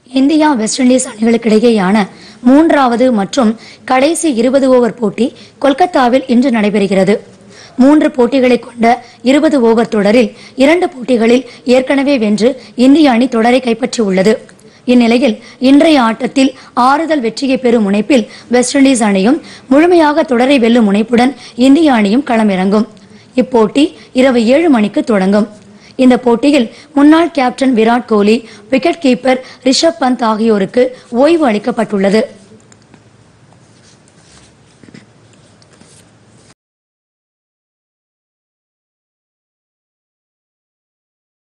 India west Indies அணிகளுக்கிடையேயான மூன்றாவது மற்றும் கடைசி இருபது ஓவர் போட்டி கொல்கத்தாவில் இன்று நடைபெறுகிறது மூன்று போட்டிகளை கொண்ட இருபது ஓவர் தொடரில் இரண்டு போட்டிகளில் ஏற்கனவே வென்று இந்திய அணி தொடரை கைப்பற்றியுள்ளது இந்நிலையில் இன்றைய ஆட்டத்தில் ஆறுதல் வெற்றியை பெறும் முனைப்பில் வெஸ்ட் இண்டீஸ் அணியும் முழுமையாக தொடரை வெல்லும் முனைப்புடன் இந்திய அணியும் களமிறங்கும் இப்போட்டி இரவு ஏழு மணிக்கு தொடங்கும் இந்த போட்டியில் முன்னாள் captain Virat Kohli wicket keeper Rishabh Pant ஆகியோருக்கு ஓய்வு அளிக்கப்பட்டுள்ளது